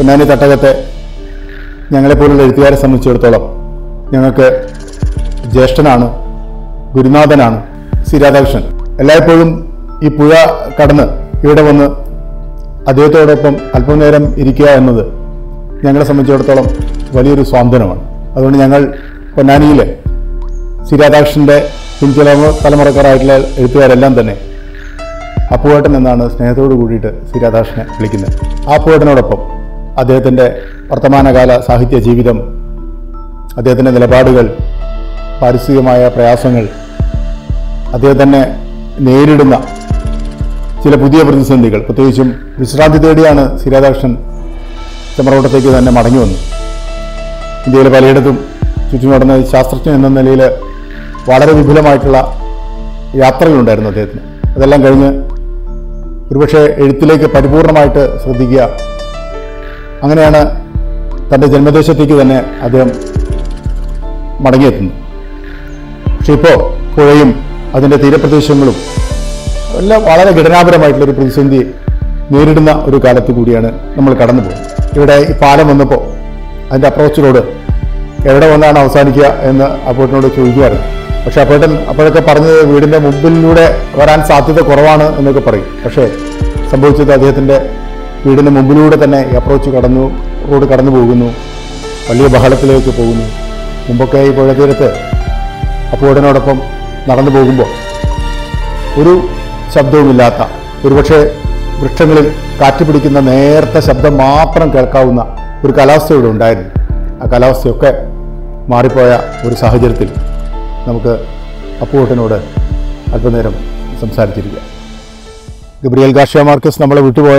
പൊന്നാനി തട്ടകത്തെ ഞങ്ങളെപ്പോലുള്ള എഴുത്തുകാരെ സംബന്ധിച്ചിടത്തോളം ഞങ്ങൾക്ക് ജ്യേഷ്ഠനാണ് ഗുരുനാഥനാണ് സി രാധാകൃഷ്ണൻ എല്ലായ്പ്പോഴും ഈ പുഴ കടന്ന് ഇവിടെ വന്ന് അദ്ദേഹത്തോടൊപ്പം അല്പനേരം ഇരിക്കുക എന്നത് ഞങ്ങളെ സംബന്ധിച്ചിടത്തോളം വലിയൊരു സ്വാന്തനമാണ് അതുകൊണ്ട് ഞങ്ങൾ പൊന്നാനിയിലെ സി രാധാകൃഷ്ണൻ്റെ പിൻതലമു തലമുറക്കാരായിട്ടുള്ള എഴുത്തുകാരെല്ലാം തന്നെ അപ്പുവേട്ടൻ എന്നാണ് സ്നേഹത്തോട് കൂടിയിട്ട് സി രാധാകൃഷ്ണനെ വിളിക്കുന്നത് ആ അപ്പുവേട്ടനോടൊപ്പം അദ്ദേഹത്തിൻ്റെ വർത്തമാനകാല സാഹിത്യ ജീവിതം അദ്ദേഹത്തിൻ്റെ നിലപാടുകൾ പാരിസ്ഥിതികമായ പ്രയാസങ്ങൾ അദ്ദേഹം തന്നെ നേരിടുന്ന ചില പുതിയ പ്രതിസന്ധികൾ പ്രത്യേകിച്ചും വിശ്രാന്തി തേടിയാണ് സി രാധാകൃഷ്ണൻ ചെമ്മറോട്ടത്തേക്ക് തന്നെ മടങ്ങി വന്നു ഇന്ത്യയിലെ പലയിടത്തും ചുറ്റും നടന്ന ഈ ശാസ്ത്രജ്ഞൻ എന്ന നിലയിൽ വളരെ വിപുലമായിട്ടുള്ള യാത്രകളുണ്ടായിരുന്നു അദ്ദേഹത്തിന് അതെല്ലാം കഴിഞ്ഞ് ഒരുപക്ഷെ എഴുത്തിലേക്ക് പരിപൂർണമായിട്ട് ശ്രദ്ധിക്കുക അങ്ങനെയാണ് തൻ്റെ ജന്മദേശത്തേക്ക് തന്നെ അദ്ദേഹം മടങ്ങിയെത്തുന്നത് പക്ഷെ ഇപ്പോൾ പുഴയും അതിൻ്റെ തീരപ്രദേശങ്ങളും എല്ലാം വളരെ ഘടനാപരമായിട്ടുള്ള ഒരു പ്രതിസന്ധി നേരിടുന്ന ഒരു കാലത്ത് കൂടിയാണ് നമ്മൾ കടന്നു പോകുന്നത് ഇവിടെ ഈ പാലം വന്നപ്പോൾ അതിൻ്റെ അപ്രോച്ചിനോട് എവിടെ വന്നാണ് അവസാനിക്കുക എന്ന് അപ്പോട്ടിനോട് ചോദിക്കുമായിരുന്നു പക്ഷെ അപ്പോട്ടൻ അപ്പോഴൊക്കെ പറഞ്ഞത് വീടിൻ്റെ മുമ്പിലൂടെ വരാൻ സാധ്യത കുറവാണ് എന്നൊക്കെ പറയും പക്ഷേ സംഭവിച്ചത് അദ്ദേഹത്തിൻ്റെ വീടിൻ്റെ മുമ്പിലൂടെ തന്നെ ഈ അപ്രോച്ച് കടന്നു റോഡ് കടന്നു പോകുന്നു വലിയ ബഹളത്തിലേക്ക് പോകുന്നു മുമ്പൊക്കെ ഈ പുഴ തീരത്ത് അപ്പോടനോടൊപ്പം നടന്നു പോകുമ്പോൾ ഒരു ശബ്ദവുമില്ലാത്ത ഒരുപക്ഷെ വൃക്ഷങ്ങളിൽ കാറ്റ് പിടിക്കുന്ന നേർത്ത ശബ്ദം മാത്രം കേൾക്കാവുന്ന ഒരു കാലാവസ്ഥ ഇവിടെ ഉണ്ടായിരുന്നു ആ കാലാവസ്ഥയൊക്കെ മാറിപ്പോയ ഒരു സാഹചര്യത്തിൽ നമുക്ക് അപ്പുവേട്ടനോട് അല്പനേരം സംസാരിച്ചിരിക്കുക ഗബ്രിയൽ ഗാഷ്യ മാർക്കസ് നമ്മളെ വിട്ടുപോയ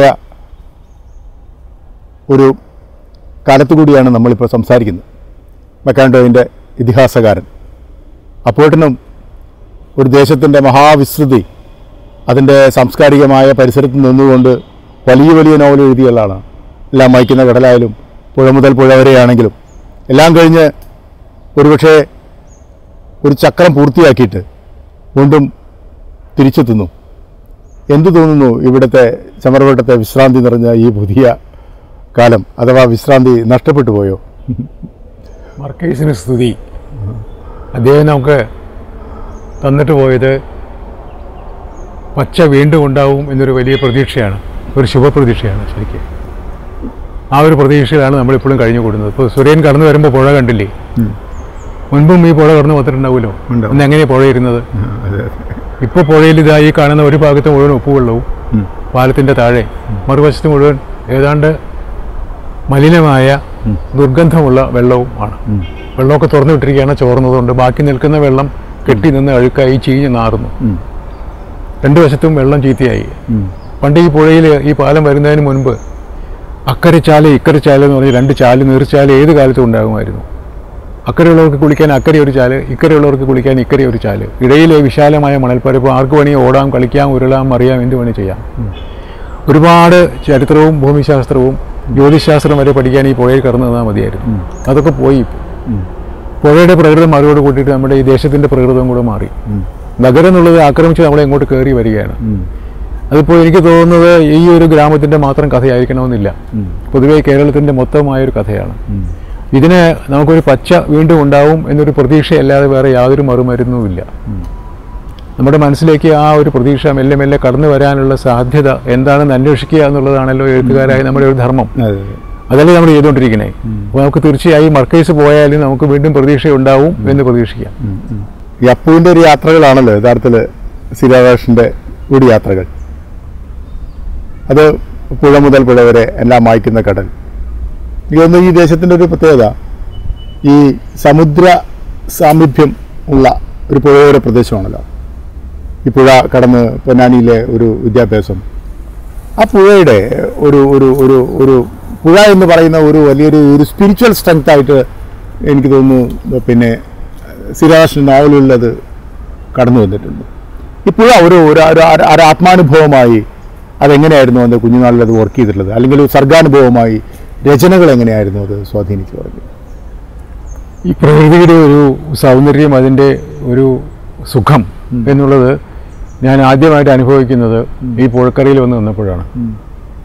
ഒരു കാലത്തു കൂടിയാണ് നമ്മളിപ്പോൾ സംസാരിക്കുന്നത് മെക്കാൻഡോയിൻ്റെ ഇതിഹാസകാരൻ അപ്പോട്ടിനും ഒരു ദേശത്തിൻ്റെ മഹാവിസ്തൃതി അതിൻ്റെ സാംസ്കാരികമായ പരിസരത്ത് നിന്നുകൊണ്ട് വലിയ വലിയ നോവൽ എഴുതിയ ആളാണ് എല്ലാം മയക്കുന്ന കടലായാലും പുഴ മുതൽ പുഴ വരെയാണെങ്കിലും എല്ലാം കഴിഞ്ഞ് ഒരുപക്ഷെ ഒരു ചക്രം പൂർത്തിയാക്കിയിട്ട് വീണ്ടും തിരിച്ചെത്തുന്നു എന്തു തോന്നുന്നു ഇവിടുത്തെ ചമരവട്ടത്തെ വിശ്രാന്തി നിറഞ്ഞ ഈ പുതിയ കാലം അഥവാ വിശ്രാന്തി നഷ്ടപ്പെട്ടു പോയോ മർക്കേസിന് സ്തുതി അദ്ദേഹം നമുക്ക് തന്നിട്ട് പോയത് പച്ച വീണ്ടും ഉണ്ടാവും എന്നൊരു വലിയ പ്രതീക്ഷയാണ് ഒരു ശുഭപ്രതീക്ഷയാണ് ശരിക്കും ആ ഒരു പ്രതീക്ഷയിലാണ് നമ്മളിപ്പോഴും കഴിഞ്ഞു കൂടുന്നത് ഇപ്പോൾ സുരേൻ കടന്നു വരുമ്പോൾ പുഴ കണ്ടില്ലേ മുൻപും ഈ പുഴ കടന്നു വന്നിട്ടുണ്ടാവുമല്ലോ ഉണ്ടാവും. അന്ന് എങ്ങനെയാണ് പുഴ ഇരുന്നത് ഇപ്പോൾ പുഴയിൽ ഇതാ ഈ കാണുന്ന ഒരു ഭാഗത്ത് മുഴുവൻ ഉപ്പുവെള്ളവും പാലത്തിൻ്റെ താഴെ മറുവശത്ത് മുഴുവൻ ഏതാണ്ട് മലിനമായ ദുർഗന്ധമുള്ള വെള്ളവും ആണ് വെള്ളമൊക്കെ തുറന്നു വിട്ടിരിക്കുകയാണ് ചോർന്നതുകൊണ്ട് ബാക്കി നിൽക്കുന്ന വെള്ളം കെട്ടി നിന്ന് അഴുക്കായി ചീഞ്ഞ് നാറുന്നു രണ്ടു വശത്തും വെള്ളം ചീത്തയായി പണ്ട് ഈ പുഴയിൽ ഈ പാലം വരുന്നതിന് മുൻപ് അക്കരെ ചാല് ഇക്കരെ ചാല് എന്ന് പറഞ്ഞ് രണ്ട് ചാല് നീർച്ചാല് ഏത് കാലത്തും ഉണ്ടാകുമായിരുന്നു അക്കരെയുള്ളവർക്ക് കുളിക്കാൻ അക്കരെ ഒരു ചാല് ഇക്കരെയുള്ളവർക്ക് കുളിക്കാൻ ഇക്കരെ ഒരു ചാല് ഇടയിലെ വിശാലമായ മണൽപ്പരപ്പ് ആർക്ക് വേണമെങ്കിൽ ഓടാം കളിക്കാം ഉരുളാം അറിയാം എന്ത് വേണേൽ ചെയ്യാം ഒരുപാട് ചരിത്രവും ഭൂമിശാസ്ത്രവും ജ്യോതിശാസ്ത്രം വരെ പഠിക്കാൻ ഈ പുഴയിൽ കടന്നു തന്നാൽ മതിയായിരുന്നു അതൊക്കെ പോയി ഇപ്പോൾ പുഴയുടെ പ്രകൃതം മാറിയോട് കൂട്ടിയിട്ട് നമ്മുടെ ഈ ദേശത്തിൻ്റെ പ്രകൃതം കൂടെ മാറി നഗരം എന്നുള്ളത് ആക്രമിച്ച് നമ്മളെ ഇങ്ങോട്ട് കയറി വരികയാണ് അതിപ്പോൾ എനിക്ക് തോന്നുന്നത് ഈ ഒരു ഗ്രാമത്തിൻ്റെ മാത്രം കഥയായിരിക്കണമെന്നില്ല പൊതുവേ കേരളത്തിൻ്റെ മൊത്തമായൊരു കഥയാണ് ഇതിന് നമുക്കൊരു പച്ച വീണ്ടും ഉണ്ടാവും എന്നൊരു പ്രതീക്ഷയല്ലാതെ വേറെ യാതൊരു മറുമരുന്നുമില്ല നമ്മുടെ മനസ്സിലേക്ക് ആ ഒരു പ്രതീക്ഷ മെല്ലെ മെല്ലെ കടന്നു വരാനുള്ള സാധ്യത എന്താണെന്ന് അന്വേഷിക്കുക എന്നുള്ളതാണല്ലോ എഴുത്തുകാരായ നമ്മുടെ ഒരു ധർമ്മം അതെ അതല്ലേ നമ്മൾ ചെയ്തുകൊണ്ടിരിക്കുന്നത് അപ്പോൾ നമുക്ക് തീർച്ചയായും മർക്കേസ് പോയാലും നമുക്ക് വീണ്ടും പ്രതീക്ഷ ഉണ്ടാവും എന്ന് പ്രതീക്ഷിക്കാം ഈ അപ്പുവിൻ്റെ ഒരു യാത്രകളാണല്ലോ യഥാർത്ഥത്തിൽ ശ്രീരാധാകൃഷ്ണൻ്റെ കൂടി യാത്രകൾ അത് പുഴ മുതൽ പുഴ വരെ എല്ലാം മായ്ക്കുന്ന കടൽ എനിക്ക് തോന്നുന്നു ഈ ദേശത്തിൻ്റെ ഒരു പ്രത്യേകത ഈ സമുദ്ര സാമീപ്യം ഉള്ള ഒരു പുഴയോര പ്രദേശമാണല്ലോ ഈ പുഴ കടന്ന് പൊന്നാനിയിലെ ഒരു വിദ്യാഭ്യാസം ആ പുഴയുടെ ഒരു ഒരു ഒരു ഒരു പുഴ എന്ന് പറയുന്ന ഒരു വലിയൊരു ഒരു സ്പിരിച്വൽ സ്ട്രെങ്ത് ആയിട്ട് എനിക്ക് തോന്നുന്നു പിന്നെ ശ്രീരാകൃഷ്ണൻ നോവലുകളിൽ അത് കടന്നു വന്നിട്ടുണ്ട് ഈ പുഴ ഒരു ഒരു ഒരു ഒരു- ഒരു ആത്മാനുഭവമായി അതെങ്ങനെയായിരുന്നു അതിൻ്റെ കുഞ്ഞുനാളിൽ അത് വർക്ക് ചെയ്തിട്ടുള്ളത് അല്ലെങ്കിൽ ഒരു സർഗാനുഭവമായി രചനകൾ എങ്ങനെയായിരുന്നു അത് സ്വാധീനിച്ചു പറഞ്ഞത് ഈ പ്രകൃതിയുടെ ഒരു സൗന്ദര്യം അതിൻ്റെ ഒരു സുഖം എന്നുള്ളത് ഞാൻ ആദ്യമായിട്ട് അനുഭവിക്കുന്നത് ഈ പുഴക്കരയിൽ വന്ന് നിന്നപ്പോഴാണ്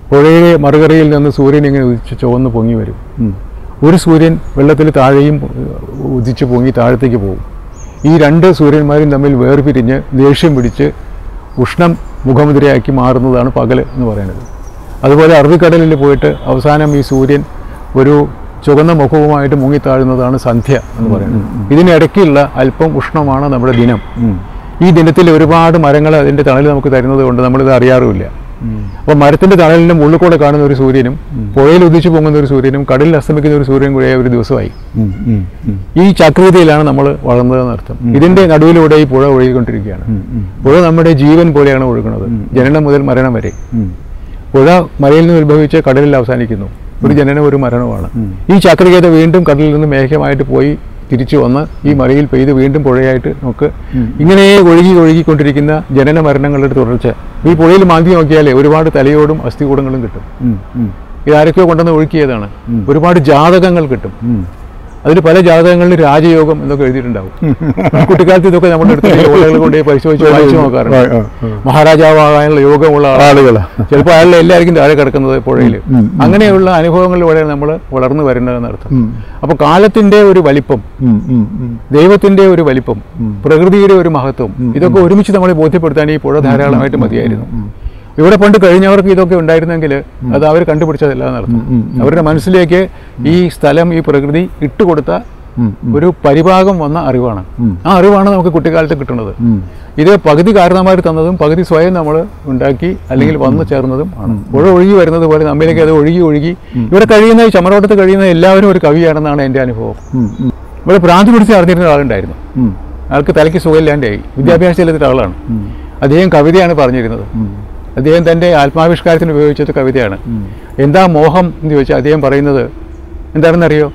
പുഴയിലെ മറുകരയിൽ നിന്ന് സൂര്യൻ ഇങ്ങനെ ഉദിച്ച് ചുവന്ന് പൊങ്ങി വരും ഉം. ഒരു സൂര്യൻ വെള്ളത്തിൽ താഴെയും ഉദിച്ച് പൊങ്ങി താഴത്തേക്ക് പോകും ഈ രണ്ട് സൂര്യന്മാരും തമ്മിൽ വേർപിരിഞ്ഞ് ദേഷ്യം പിടിച്ച് ഉഷ്ണം മുഖമുദ്രയാക്കി മാറുന്നതാണ് പകൽ എന്ന് പറയുന്നത് അതുപോലെ അറബിക്കടലിൽ പോയിട്ട് അവസാനം ഈ സൂര്യൻ ഒരു ചുവന്ന മുഖവുമായിട്ട് മുങ്ങിത്താഴുന്നതാണ് സന്ധ്യ എന്ന് പറയുന്നത് ഇതിനിടയ്ക്കുള്ള അല്പം ഉഷ്ണമാണ് നമ്മുടെ ദിനം ഉം. ഈ ദിനത്തിൽ ഒരുപാട് മരങ്ങൾ അതിൻ്റെ തണൽ നമുക്ക് തരുന്നത് കൊണ്ട് നമ്മളിത് അറിയാറുമില്ല അപ്പോൾ മരത്തിൻ്റെ തണലിൻ്റെ ഉള്ളിൽ കൂടെ കാണുന്ന ഒരു സൂര്യനും പുഴയിൽ ഉദിച്ചു പൊങ്ങുന്ന ഒരു സൂര്യനും കടലിൽ അസ്തമിക്കുന്ന ഒരു സൂര്യനും കൂടെ ഒരു ദിവസമായി ഉം. ഉം. ഉം. ഈ ചക്രീതിയിലാണ് നമ്മൾ വളർന്നതെന്ന് അർത്ഥം ഇതിന്റെ നടുവിലൂടെ ഈ പുഴ ഒഴുകിക്കൊണ്ടിരിക്കുകയാണ് പുഴ നമ്മുടെ ജീവൻ പോലെയാണ് ഒഴുകുന്നത് ജനനം മുതൽ മരണം വരെ ഉം. പുഴ മലയിൽ നിന്ന് ഉത്ഭവിച്ച് കടലിൽ അവസാനിക്കുന്നു ഒരു ജനനം ഒരു മരണമാണ് ഈ ചക്രികത വീണ്ടും കടലിൽ നിന്ന് മേഘമായിട്ട് പോയി തിരിച്ചു വന്ന് ഈ മലയിൽ പെയ്ത് വീണ്ടും പുഴയായിട്ട് നമുക്ക് ഇങ്ങനെ ഒഴുകി ഒഴുകിക്കൊണ്ടിരിക്കുന്ന ജനന മരണങ്ങളുടെ തുടർച്ച ഈ പുഴയിൽ മാന്തി നോക്കിയാലേ ഒരുപാട് തലയോടും അസ്ഥികൂടങ്ങളും കിട്ടും ഉം. ഉം. ഇതാരൊക്കെയോ കൊണ്ടുവന്ന് ഒഴുക്കിയതാണ് ഒരുപാട് ജാതകങ്ങൾ കിട്ടും ഉം. അതിൽ പല ജാതകങ്ങളിൽ രാജയോഗം എന്നൊക്കെ എഴുതിയിട്ടുണ്ടാവും കുട്ടിക്കാലത്ത് ഇതൊക്കെ നമ്മുടെ അടുത്ത് ഓലകൾ കൊണ്ട് പരിശോധിച്ച് വായിച്ചു നോക്കാറുണ്ട് ആ, ആ, ആ. മഹാരാജാവാകാനുള്ള യോഗമുള്ള ആൾ ആളുകളാ ചിലപ്പോൾ അയാളുടെ എല്ലാവർക്കും താഴെ കിടക്കുന്നത് പുഴയിൽ ഉം, ഉം. അങ്ങനെയുള്ള അനുഭവങ്ങളിലൂടെ നമ്മൾ വളർന്നു വരുന്നതെന്ന് അർത്ഥം ഉം. അപ്പോൾ കാലത്തിന്റെ ഒരു വലിപ്പം ഉം. ഉം. ഉം. ദൈവത്തിന്റെ ഒരു വലിപ്പം പ്രകൃതിയുടെ ഒരു മഹത്വം ഇതൊക്കെ ഒരുമിച്ച് നമ്മളെ ബോധ്യപ്പെടുത്താൻ ഈ പുഴ ധാരാളമായിട്ട് മതിയായിരുന്നു ഇവിടെ പണ്ട് കഴിഞ്ഞവർക്ക് ഇതൊക്കെ ഉണ്ടായിരുന്നെങ്കിൽ അത് അവർ കണ്ടുപിടിച്ചതല്ല എന്നർത്ഥം അവരുടെ മനസ്സിലേക്ക് ഈ സ്ഥലം ഈ പ്രകൃതി ഇട്ടുകൊടുത്ത ഉം. ഒരു പരിഭാഗം വന്ന അറിവാണ് ആ അറിവാണ് നമുക്ക് കുട്ടിക്കാലത്ത് കിട്ടുന്നത് ഉം. ഇത് പകുതി കാരണന്മാർ തന്നതും പകുതി സ്വയം നമ്മൾ ഉണ്ടാക്കി അല്ലെങ്കിൽ വന്നു ചേർന്നതും ആണ് പുഴ ഒഴുകി വരുന്നത് പോലെ നമ്മിലേക്ക് അത് ഒഴുകി ഒഴുകി ഇവിടെ കഴിയുന്ന ഈ ചമരോട്ടത്ത് കഴിയുന്ന എല്ലാവരും ഒരു കവിയാണെന്നാണ് എൻ്റെ അനുഭവം ഉം. ഉം. ഇവിടെ ഭ്രാന്തി പിടിച്ച് അറിഞ്ഞിരുന്ന ആളുണ്ടായിരുന്നു ഉം. ആൾക്ക് തലയ്ക്ക് സുഖമില്ലാണ്ടായി വിദ്യാഭ്യാസത്തിലെത്തിയ ആളാണ് അദ്ദേഹം കവിതയാണ് പറഞ്ഞിരുന്നത് അദ്ദേഹം തൻ്റെ ആത്മാവിഷ്കാരത്തിന് ഉപയോഗിച്ചത് കവിതയാണ് എന്താ മോഹം എന്ന് ചോദിച്ചാൽ അദ്ദേഹം പറയുന്നത് എന്താണെന്നറിയോ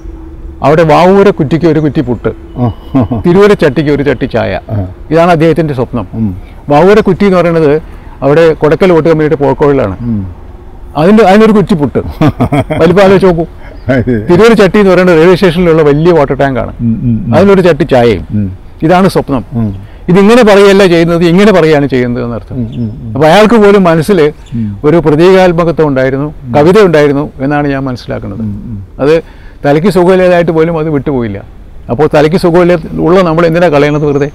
അവിടെ വാവൂര കുറ്റിക്ക് ഒരു കുറ്റി പുട്ട് ആ. തിരുവര ചട്ടിക്ക് ഒരു ചട്ടി ചായ ഇതാണ് അദ്ദേഹത്തിൻ്റെ സ്വപ്നം ഉം. വാവൂര കുറ്റി എന്ന് പറയുന്നത് അവിടെ കൊടക്കൽ വോട്ട് കമ്മിറ്റിയുടെ പോക്കോഴിലാണ് ഉം. അതിൻ്റെ അതിനൊരു കുറ്റി പുട്ട് വലിപ്പം ആലോചിച്ച് നോക്കൂ അത് തിരുവര ചട്ടി എന്ന് പറയുന്നത് റെയിൽവേ സ്റ്റേഷനിലുള്ള വലിയ വാട്ടർ ടാങ്കാണ് ഉം. ഉം. അതിനൊരു ചട്ടി ചായയും ഉം. ഇതാണ് സ്വപ്നം ഉം. ഇതിങ്ങനെ പറയല്ല ചെയ്യുന്നത് ഇങ്ങനെ പറയാണ് ചെയ്യുന്നത് എന്നർത്ഥം ഉം. അപ്പൊ അയാൾക്ക് പോലും മനസ്സിൽ ഒരു പ്രതീകാത്മകത്വം ഉണ്ടായിരുന്നു കവിത ഉണ്ടായിരുന്നു എന്നാണ് ഞാൻ മനസ്സിലാക്കുന്നത് അത് തലയ്ക്ക് സുഖമില്ലാതായിട്ട് പോലും അത് വിട്ടുപോയില്ല അപ്പോൾ തലയ്ക്ക് സുഖമില്ല ഉള്ള നമ്മൾ എന്തിനാ കളയണത് വെറുതെ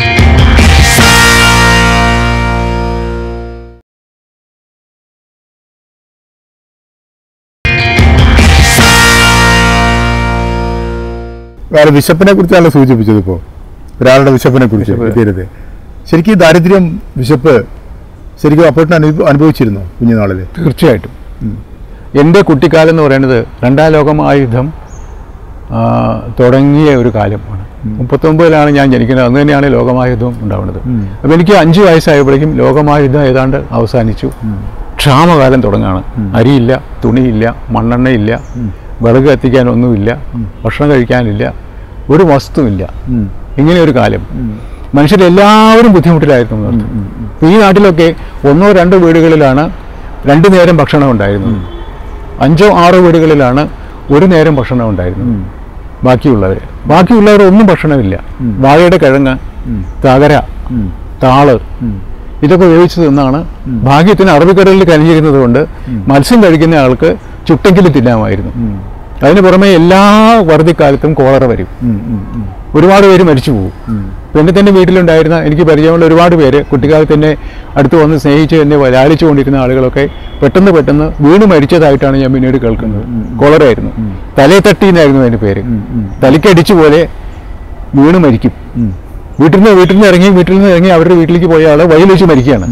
വേറെ വിശപ്പിനെ കുറിച്ചാണ് സൂചിപ്പിച്ചത് ഇപ്പോൾ ഒരാളുടെ വിശപ്പിനെ കുറിച്ച് തീരത് ശരിക്കും ഈ ദാരിദ്ര്യം വിശപ്പ് ശരിക്കും അപ്പോട്ടിന് അനുഭവ അനുഭവിച്ചിരുന്നു കുഞ്ഞുനാളിൽ തീർച്ചയായിട്ടും എൻ്റെ കുട്ടിക്കാലം എന്ന് പറയുന്നത് രണ്ടാം ലോകമഹായുദ്ധം ആ, തുടങ്ങിയ ഒരു കാലമാണ് മുപ്പത്തൊമ്പതിലാണ് ഞാൻ ജനിക്കുന്നത് അന്ന് തന്നെയാണ് ലോകമഹായുദ്ധം ഉണ്ടാവുന്നത് അപ്പോൾ എനിക്ക് അഞ്ച് വയസ്സായപ്പോഴേക്കും ലോകമഹായുദ്ധം ഏതാണ്ട് അവസാനിച്ചു ക്ഷാമകാലം തുടങ്ങുകയാണ് അരിയില്ല തുണിയില്ല മണ്ണെണ്ണയില്ല വിറക് കത്തിക്കാൻ ഒന്നുമില്ല ഭക്ഷണം കഴിക്കാനില്ല ഒരു വസ്തുവില്ല ഇങ്ങനെ ഒരു കാലം മനുഷ്യരെല്ലാവരും ബുദ്ധിമുട്ടിലായിരുന്നു എന്നർത്ഥം. ഇപ്പൊ ഈ നാട്ടിലൊക്കെ ഒന്നോ രണ്ടോ വീടുകളിലാണ് രണ്ടു നേരം ഭക്ഷണം ഉണ്ടായിരുന്നത് അഞ്ചോ ആറോ വീടുകളിലാണ് ഒരു നേരം ഭക്ഷണം ഉണ്ടായിരുന്നത് ബാക്കിയുള്ളവർ ബാക്കിയുള്ളവർ ഒന്നും ഭക്ഷണമില്ല വാഴയുടെ കിഴങ്ങ് തകര താള് ഇതൊക്കെ ഉപയോഗിച്ച് തിന്നാണ് ഭാഗ്യത്തിന് അറബിക്കടലിൽ കനിഞ്ഞിരുന്നത് കൊണ്ട് മത്സ്യം കഴിക്കുന്ന ആൾക്ക് ചുട്ടെങ്കിലും തിന്നാമായിരുന്നു അതിന് പുറമെ എല്ലാ വറുതിക്കാലത്തും കോളറ വരും ഒരുപാട് പേര് മരിച്ചു പോകും ഇപ്പം എൻ്റെ തന്നെ വീട്ടിലുണ്ടായിരുന്ന എനിക്ക് പരിചയമുള്ള ഒരുപാട് പേര് കുട്ടിക്കാലത്ത് എന്നെ അടുത്ത് വന്ന് സ്നേഹിച്ച് എന്നെ ലാലിച്ചു കൊണ്ടിരുന്ന ആളുകളൊക്കെ പെട്ടെന്ന് പെട്ടെന്ന് വീണ് മരിച്ചതായിട്ടാണ് ഞാൻ പിന്നീട് കേൾക്കുന്നത് കോളറായിരുന്നു തലയെ തട്ടി എന്നായിരുന്നു അതിൻ്റെ പേര് തലയ്ക്കടിച്ചു പോലെ വീണ് മരിക്കും വീട്ടിൽ നിന്ന് വീട്ടിൽ നിന്ന് ഇറങ്ങി വീട്ടിൽ നിന്ന് ഇറങ്ങി അവരുടെ വീട്ടിലേക്ക് പോയ ആൾ വഴിയിൽ വെച്ച് മരിക്കുകയാണ്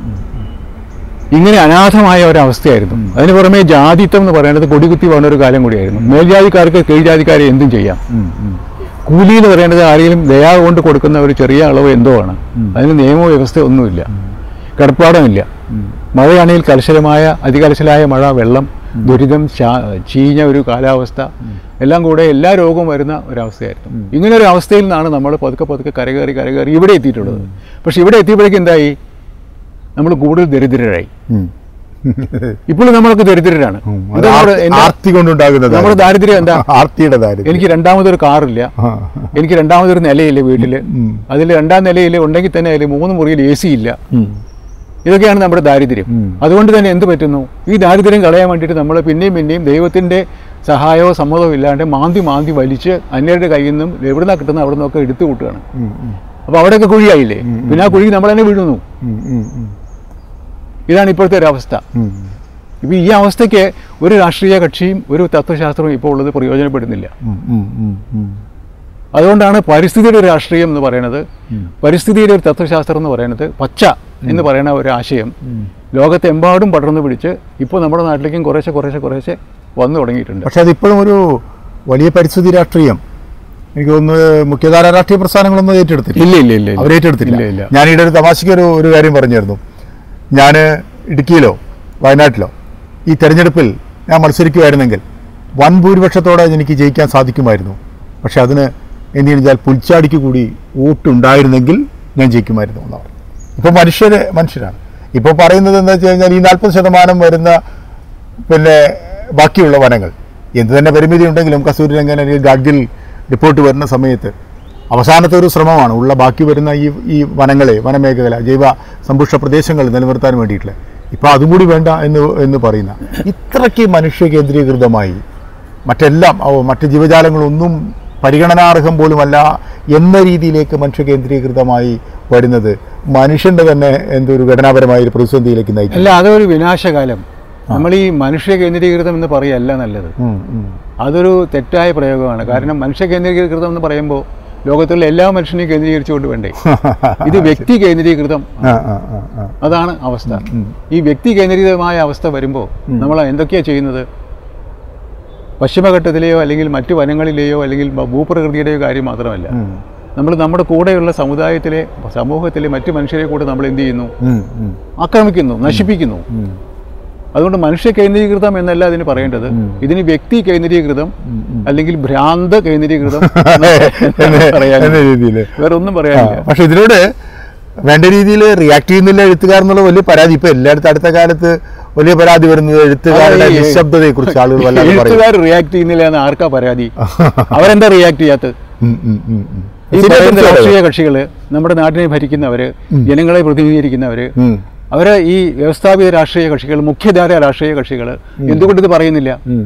ഇങ്ങനെ അനാഥമായ ഒരവസ്ഥയായിരുന്നു അതിന് പുറമെ ജാതിത്വം എന്ന് പറയുന്നത് കൊടികുത്തി പോകുന്ന ഒരു കാലം കൂടിയായിരുന്നു മേൽജാതിക്കാർക്ക് കീഴ്ജാതിക്കാരെ എന്തും ചെയ്യാം കൂലി എന്ന് പറയുന്നത് ആരെങ്കിലും ദയാ കൊണ്ട് കൊടുക്കുന്ന ഒരു ചെറിയ അളവ് എന്തോ ആണ് അതിന് നിയമ വ്യവസ്ഥ ഒന്നുമില്ല കിടപ്പാടമില്ല മഴയാണെങ്കിൽ കലശലമായ അതികലശലായ മഴ വെള്ളം ദുരിതം ശാ- ചീഞ്ഞ ഒരു കാലാവസ്ഥ എല്ലാം കൂടെ എല്ലാ രോഗവും വരുന്ന ഒരവസ്ഥയായിരുന്നു ഇങ്ങനെ ഒരു അവസ്ഥയിൽ നിന്നാണ് നമ്മൾ പതുക്കെ പതുക്കെ കരകയറി കരകയറി ഇവിടെ എത്തിയിട്ടുള്ളത് പക്ഷെ ഇവിടെ എത്തിയപ്പോഴേക്കും എന്തായി നമ്മൾ കൂടുതൽ ദരിദ്രരായി ഇപ്പോഴും നമ്മളൊക്കെ ദരിദ്രരാണ് അത് എന്താ നമ്മുടെ- ആർത്തി- എന്താ- ആർത്തി കൊണ്ടുണ്ടാകുന്നത് നമ്മുടെ ദാരിദ്ര്യം എന്താ ആർത്തിയുടെ ദാരിദ്ര്യം എനിക്ക് രണ്ടാമതൊരു കാറില്ല ആ. എനിക്ക് രണ്ടാമതൊരു നിലയില്ല വീട്ടിൽ അതിൽ രണ്ടാം നിലയിൽ ഉണ്ടെങ്കിൽ തന്നെ അതിൽ മൂന്ന് മുറിയിൽ എ സി ഇല്ല ഉം. ഇതൊക്കെയാണ് നമ്മുടെ ദാരിദ്ര്യം ഉം. അതുകൊണ്ട് തന്നെ എന്ത് പറ്റുന്നു ഈ ദാരിദ്ര്യം കളയാൻ വേണ്ടിയിട്ട് നമ്മൾ പിന്നെയും പിന്നെയും ദൈവത്തിൻ്റെ സഹായമോ സമ്മതമോ ഇല്ലാണ്ട് മാന്തി മാന്തി വലിച്ച് അന്യരുടെ കയ്യിൽ നിന്നും എവിടെ നിന്നാണ് കിട്ടുന്ന അവിടെ നിന്നൊക്കെ എടുത്തു കൂട്ടുകയാണ് ഉം, ഉം, അപ്പോൾ അവിടെയൊക്കെ കുഴിയായില്ലേ പിന്നെ ആ കുഴി നമ്മൾ തന്നെ വീഴുന്നു ഉം, ഉം, ഉം, ഇതാണ് ഇപ്പോഴത്തെ ഒരു അവസ്ഥ ഉം. ഇപ്പോൾ ഈ അവസ്ഥയ്ക്ക് ഒരു രാഷ്ട്രീയ കക്ഷിയും ഒരു തത്വശാസ്ത്രവും ഇപ്പോൾ ഉള്ളത് പ്രയോജനപ്പെടുന്നില്ല ഉം, ഉം, ഉം, ഉം. അതുകൊണ്ടാണ് പരിസ്ഥിതിയുടെ ഒരു രാഷ്ട്രീയം എന്ന് പറയുന്നത് പരിസ്ഥിതിയുടെ ഒരു തത്വശാസ്ത്രം എന്ന് പറയുന്നത് പച്ച എന്ന് പറയുന്ന ഒരു ആശയം ലോകത്തെമ്പാടും പടർന്നു പിടിച്ച് ഇപ്പോൾ നമ്മുടെ നാട്ടിലേക്കും കുറേശ്ശെ കുറേശ്ശെ കുറേശ്ശെ വന്നു തുടങ്ങിയിട്ടുണ്ട് പക്ഷെ അതിപ്പോഴും ഒരു വലിയ പരിസ്ഥിതി രാഷ്ട്രീയം എനിക്ക് തോന്നുന്നു മുഖ്യധാര രാഷ്ട്രീയ പ്രസ്ഥാനങ്ങളൊന്നും ഏറ്റെടുത്തില്ല ഇല്ല ഇല്ല ഇല്ല അവർ ഏറ്റെടുത്തില്ല ഇല്ല ഇല്ല ഞാൻ ഈയിടെ ഒരു തമാശയ്ക്ക് ഒരു ഒരു കാര്യം പറഞ്ഞായിരുന്നു ഞാൻ ഇടുക്കിയിലോ വയനാട്ടിലോ ഈ തെരഞ്ഞെടുപ്പിൽ ഞാൻ മത്സരിക്കുമായിരുന്നെങ്കിൽ വൻ ഭൂരിപക്ഷത്തോടെ എനിക്ക് ജയിക്കാൻ സാധിക്കുമായിരുന്നു പക്ഷെ അതിന് എന്ത് കഴിഞ്ഞാൽ പുൽച്ചാടിക്ക് കൂടി വോട്ടുണ്ടായിരുന്നെങ്കിൽ ഞാൻ ജയിക്കുമായിരുന്നു എന്നാണ് ഇപ്പോൾ മനുഷ്യർ മനുഷ്യരാണ് ഇപ്പോൾ പറയുന്നത് എന്താ വെച്ച് കഴിഞ്ഞാൽ ഈ നാൽപ്പത് ശതമാനം വരുന്ന പിന്നെ ബാക്കിയുള്ള വനങ്ങൾ എന്ത് തന്നെ പരിമിതി ഉണ്ടെങ്കിലും കസ്തൂരി രംഗൻ അല്ലെങ്കിൽ ഗാഡ്ഗിൽ റിപ്പോർട്ട് വരുന്ന സമയത്ത് അവസാനത്തെ ഒരു ശ്രമമാണ് ഉള്ള ബാക്കി വരുന്ന ഈ ഈ വനങ്ങളെ വനമേഖല ജൈവ സമ്പുഷ്ട പ്രദേശങ്ങൾ നിലനിർത്താൻ വേണ്ടിയിട്ടുള്ള ഇപ്പോൾ അതും കൂടി വേണ്ട എന്ന് എന്ന് പറയുന്ന ഇത്രയ്ക്ക് മനുഷ്യ കേന്ദ്രീകൃതമായി മറ്റെല്ലാം ഓ, മറ്റ് ജീവജാലങ്ങളൊന്നും പരിഗണനാർഹം പോലുമല്ല എന്ന രീതിയിലേക്ക് മനുഷ്യ കേന്ദ്രീകൃതമായി വരുന്നത് മനുഷ്യൻ്റെ തന്നെ എന്തൊരു ഘടനാപരമായ ഒരു പ്രതിസന്ധിയിലേക്ക് നയിക്കും അല്ല അതൊരു വിനാശകാലം നമ്മൾ ഈ മനുഷ്യ കേന്ദ്രീകൃതം എന്ന് പറയല്ല നല്ലത് ഉം, ഉം. അതൊരു തെറ്റായ പ്രയോഗമാണ് കാരണം മനുഷ്യ കേന്ദ്രീകൃതം എന്ന് പറയുമ്പോൾ ലോകത്തുള്ള എല്ലാ മനുഷ്യനെയും കേന്ദ്രീകരിച്ചുകൊണ്ട് വേണ്ടേ ഇത് വ്യക്തി കേന്ദ്രീകൃതം ആ, ആ, ആ, ആ. അതാണ് അവസ്ഥ ഈ വ്യക്തി കേന്ദ്രീകൃതമായ അവസ്ഥ വരുമ്പോൾ നമ്മൾ എന്തൊക്കെയാണ് ചെയ്യുന്നത് പശ്ചിമഘട്ടത്തിലെയോ അല്ലെങ്കിൽ മറ്റു വനങ്ങളിലെയോ അല്ലെങ്കിൽ ഭ- ഭൂപ്രകൃതിയുടെയോ കാര്യം മാത്രമല്ല ഉം, നമ്മൾ നമ്മുടെ കൂടെയുള്ള സമുദായത്തിലെ സമൂഹത്തിലെ മറ്റു മനുഷ്യരെ കൂടെ നമ്മൾ എന്ത് ചെയ്യുന്നു ഉം, ഉം, ആക്രമിക്കുന്നു നശിപ്പിക്കുന്നു ഉം. അതുകൊണ്ട് മനുഷ്യ കേന്ദ്രീകൃതം എന്നല്ല ഇതിന് പറയേണ്ടത് ഇതിന് വ്യക്തി കേന്ദ്രീകൃതം അല്ലെങ്കിൽ ഭ്രാന്ത് കേന്ദ്രീകൃതം എന്ന പറയാൻ എന്ന രീതിയിൽ വേറെ ഒന്നും പറയാനില്ല പക്ഷെ ഇതിനോട് വേണ്ട രീതിയിൽ റിയാക്ട് ചെയ്യുന്നില്ല എഴുത്തുകാരെന്നുള്ള വലിയ പരാതി ഇപ്പൊ എല്ലായിടത്തും അടുത്ത കാലത്ത് വലിയ പരാതി വരുന്നത് എഴുത്തുകാരുടെ അതെ, ഈ- നിശബ്ദതയെ കുറിച്ച് ആളുകൾ വല്ലാതെ പറയും എഴുത്തുകാർ റിയാക്ട് ചെയ്യുന്നില്ല എന്ന് ആർക്കാ പരാതി അവരെന്താ റിയാക്ട് ചെയ്യാത്തത് ഉം, ഉം, ഉം, ഉം. ഈ ശരിയാ, പറയുന്ന തീർച്ചയായും. രാഷ്ട്രീയ കക്ഷികള് നമ്മുടെ നാട്ടിനെ ഭരിക്കുന്നവര് ജനങ്ങളെ പ്രതിനിധീകരിക്കുന്നവര് ഉം, അവര് ഈ വ്യവസ്ഥാപിത രാഷ്ട്രീയ കക്ഷികൾ മുഖ്യധാര രാഷ്ട്രീയ കക്ഷികൾ എന്തുകൊണ്ട് ഇത് പറയുന്നില്ല ഉം,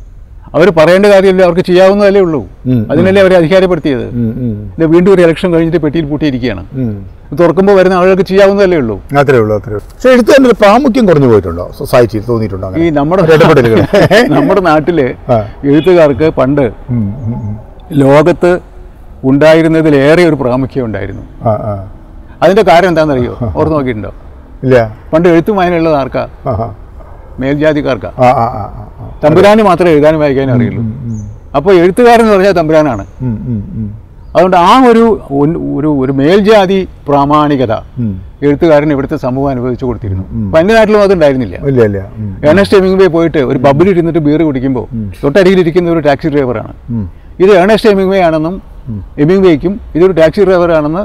അവർ പറയേണ്ട കാര്യമില്ല അവർക്ക് ചെയ്യാവുന്നതല്ലേ ഉള്ളൂ ഉം. അതിനല്ലേ അവരെ അധികാരപ്പെടുത്തിയത് ഉം, ഉം, ഇത് വീണ്ടും ഒരു ഇലക്ഷൻ കഴിഞ്ഞിട്ട് പെട്ടിയിൽ പൂട്ടിയിരിക്കുകയാണ് ഉം. ഇത് തുറക്കുമ്പോൾ വരുന്ന ആളുകൾക്ക് ചെയ്യാവുന്നതല്ലേ ഉള്ളൂ അത്രേ ഉള്ളൂ അത്രേ ഉള്ളൂ പക്ഷെ എഴുത്തുകാരുടെ ഒരു പ്രാമുഖ്യം കുറഞ്ഞു പോയിട്ടുണ്ടോ സൊസൈറ്റിയിൽ തോന്നിയിട്ടുണ്ടോ ഈ അങ്ങനെ നമ്മുടെ ഒരു ഇടപെടലുകൾ. നമ്മുടെ നാട്ടില് ആ. എഴുത്തുകാർക്ക് പണ്ട് ഉം, ഉം, ഉം. ലോകത്ത് ഉണ്ടായിരുന്നതിലേറെ ഒരു പ്രാമുഖ്യം ഉണ്ടായിരുന്നു ആ, ആ. അതിന്റെ കാരണം എന്താണെന്നറിയോ ഓർത്ത് നോക്കിയിട്ടുണ്ടോ ഇല്ല പണ്ട് എഴുത്തും വായനയുള്ളത് ആർക്കാ ആ, ആ. മേൽജാതിക്കാർക്കാ ആ, ആ, ആ, ആ, ആ. തമ്പുരാന് മാത്രമേ എഴുതാനും വായിക്കാനും അറിയുള്ളൂ ഉം, അപ്പോൾ എഴുത്തുകാരൻ എന്ന് പറഞ്ഞാൽ തമ്പുരാനാണ് ഉം, ഉം, ഉം, അതുകൊണ്ട് ആ ഒരു ഒരു- ഒരു ഒരു മേൽജാതി പ്രാമാണികത ഉം. എഴുത്തുകാരൻ ഇവിടുത്തെ സമൂഹം അനുഭവിച്ചു കൊടുത്തിരുന്നു അപ്പം എൻ്റെ നാട്ടിലും അതുണ്ടായിരുന്നില്ല ഇല്ല ഇല്ല ഉം, ഏണസ്റ്റ് ഹെമിംഗ്വേ പോയിട്ട് ഒരു പബ്ബിൽ ഇരുന്നിട്ട് ബീർ കുടിക്കുമ്പോൾ തൊട്ടരികിലിരിക്കുന്ന ഒരു ടാക്സി ഡ്രൈവറാണ് ഉം. ഇത് ഏണസ്റ്റ് ഹെമിംഗ്വേ ആണെന്നും ഹെമിംഗ്വേക്കും ഇതൊരു ടാക്സി ഡ്രൈവറാണെന്ന്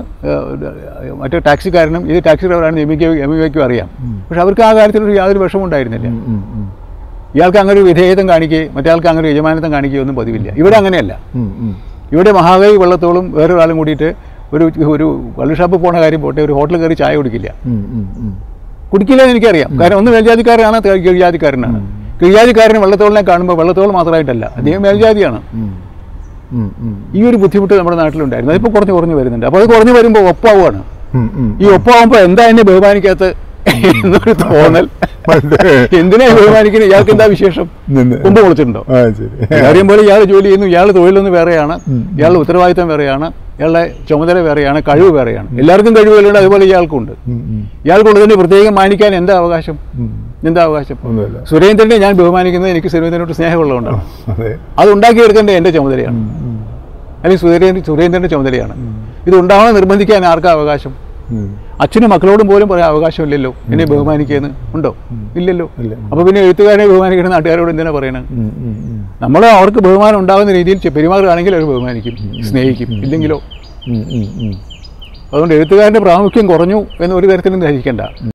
ഏഹ്, മറ്റേ ടാക്സിക്കാരനും ഇത് ടാക്സി ഡ്രൈവറാണെന്ന് ഹെമിംഗ്വേ ഹെമിംഗ്വേക്കും അറിയാം പക്ഷെ അവർക്ക് ആ കാര്യത്തിൽ ഒരു യാതൊരു വിഷമം ഉണ്ടായിരുന്നില്ല ഉം, ഉം, ഇയാൾക്ക് അങ്ങനെ ഒരു വിധേയത്വം കാണിക്കുകയും മറ്റേ അങ്ങനെ ഒരു യജമാനത്വം കാണിക്കുകയോ ഒന്നും പതിവില്ല ഇവിടെ അങ്ങനെയല്ല ഉം, ഉം. ഇവിടെ മഹാകവി വെള്ളത്തോളും വേറൊരാളും കൂടിയിട്ട് ഒരു ഒരു കള്ള് ഷാപ്പിൽ പോണ കാര്യം പോട്ടെ ഒരു ഹോട്ടലിൽ കയറി ചായ കുടിക്കില്ല ഉം, ഉം, ഉം. കുടിക്കില്ല എന്ന് എനിക്കറിയാം കാരണം ഒന്ന് മേൽജാതിക്കാരനാണ് ത- കീഴ്ജാതിക്കാരനാണ് കീഴ്ജാതിക്കാരന് വെള്ളത്തോളിനെ കാണുമ്പോൾ വെള്ളത്തോൾ മാത്രമായിട്ടല്ല അദ്ദേഹം മേൽജാതിയാണ് ഉം. ഉം, ഉം. ഈ ഒരു ബുദ്ധിമുട്ട് നമ്മുടെ നാട്ടിലുണ്ടായിരുന്നു അതിപ്പോൾ കുറഞ്ഞ് കുറഞ്ഞ് വരുന്നുണ്ട് അപ്പോൾ അത് കുറഞ്ഞ് വരുമ്പോൾ ഒപ്പാവുകയാണ് ഉം, ഉം. ഈ ഒപ്പാവുമ്പോൾ എന്താ എന്നെ ബഹുമാനിക്കാത്ത എന്നൊരു തോന്നൽ എന്തിനാ ഈ ബഹുമാനിക്കുന്നത് ഇയാൾക്ക് എന്താ വിശേഷം നിന്ന്. കൊമ്പ് പൊളിച്ചിട്ടുണ്ടോ ആ ശരി കാര്യം പോലെ ഇയാൾ ജോലി ചെയ്യുന്നു ഇയാൾ തൊഴിലൊന്ന് വേറെയാണ് ഇയാളുടെ ഉത്തരവാദിത്തം വേറെയാണ് ഇയാളുടെ ചുമതല വേറെയാണ് കഴിവ് വേറെയാണ് എല്ലാവർക്കും കഴിവുകളുണ്ട് അതുപോലെ ഇയാൾക്കും ഉണ്ട് ഉം, ഉം. ഇയാൾക്കുള്ളതിന് പ്രത്യേകം മാനിക്കാൻ എന്താ അവകാശം ഉം. എന്താ അവകാശം ഒന്നുമില്ല സുരേന്ദ്രനെ ഞാൻ ബഹുമാനിക്കുന്നത് എനിക്ക് സുരേന്ദ്രനോട് സ്നേഹമുള്ളതുകൊണ്ടാണ് അതെ അത് ഉണ്ടാക്കിയെടുക്കേണ്ടത് എൻ്റെ ചുമതലയാണ് അല്ലെങ്കിൽ സുരേന്ദ്രൻ സുരേന്ദ്രൻ്റെ ചുമതലയാണ് ഇത് ഉണ്ടാവണം നിർബന്ധിക്കാൻ ആർക്കാ അവകാശം ഉം. അച്ഛനും മക്കളോടും പോലും പറയാൻ അവകാശമില്ലല്ലോ എന്നെ ബഹുമാനിക്കുകയെന്ന് ഉണ്ടോ ഇല്ലല്ലോ ഇല്ല. അപ്പോൾ പിന്നെ എഴുത്തുകാരനെ ബഹുമാനിക്കുന്ന നാട്ടുകാരോട് എന്തിനാ പറയണത് ഉം, ഉം, ഉം. നമ്മൾ അവർക്ക് ബഹുമാനം ഉണ്ടാകുന്ന രീതിയിൽ ചെ- പെരുമാറുകയാണെങ്കിൽ അവർ ബഹുമാനിക്കും സ്നേഹിക്കും ഇല്ലെങ്കിലോ ഉം, ഉം, ഉം. അതുകൊണ്ട് എഴുത്തുകാരൻ്റെ പ്രാമുഖ്യം കുറഞ്ഞു എന്ന് ഒരു തരത്തിലും ധരിക്കേണ്ട